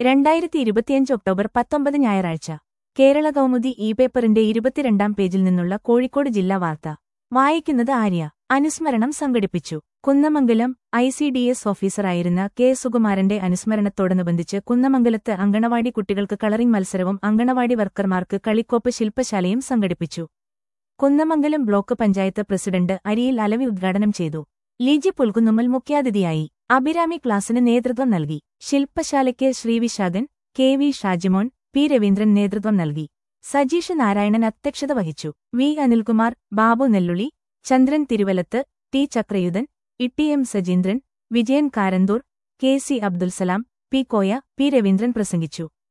രണ്ടായിരത്തി ഇരുപത്തിയഞ്ച് ഒക്ടോബർ പത്തൊമ്പത് ഞായറാഴ്ച കേരള കൗമുദി ഇ പേപ്പറിന്റെ ഇരുപത്തിരണ്ടാം പേജിൽ നിന്നുള്ള കോഴിക്കോട് ജില്ലാ വാർത്ത വായിക്കുന്നത് ആര്യ അനുസ്മരണം സംഘടിപ്പിച്ചു Kunnamangalam I C D S ഓഫീസറായിരുന്ന കെ സുകുമാരന്റെ അനുസ്മരണത്തോടനുബന്ധിച്ച് കുന്നമംഗലത്ത് അങ്കണവാടി കുട്ടികൾക്ക് കളറിംഗ് മത്സരവും അങ്കണവാടി വർക്കർമാർക്ക് കളിക്കോപ്പ് ശില്പശാലയും സംഘടിപ്പിച്ചു കുന്നമംഗലം ബ്ലോക്ക് പഞ്ചായത്ത് പ്രസിഡന്റ് അരിയിൽ അലവി ഉദ്ഘാടനം ചെയ്തു ലീജി പുൽകുന്നുമ്മൽ മുഖ്യാതിഥിയായി അഭിരാമി ക്ലാസിന് നേതൃത്വം നൽകി ശില്പശാലയ്ക്ക് Sreevisakhan K V Shajimon P Raveendran നേതൃത്വം നൽകി സജീഷ് നാരായണൻ അധ്യക്ഷത വഹിച്ചു V Anilkumar Babu Nelluli Chandran Thiruvalath T Chakrayudhan Itti M Sajeendran Vijayan Karanthur K C Abdulsalam P Koya P Raveendran പ്രസംഗിച്ചു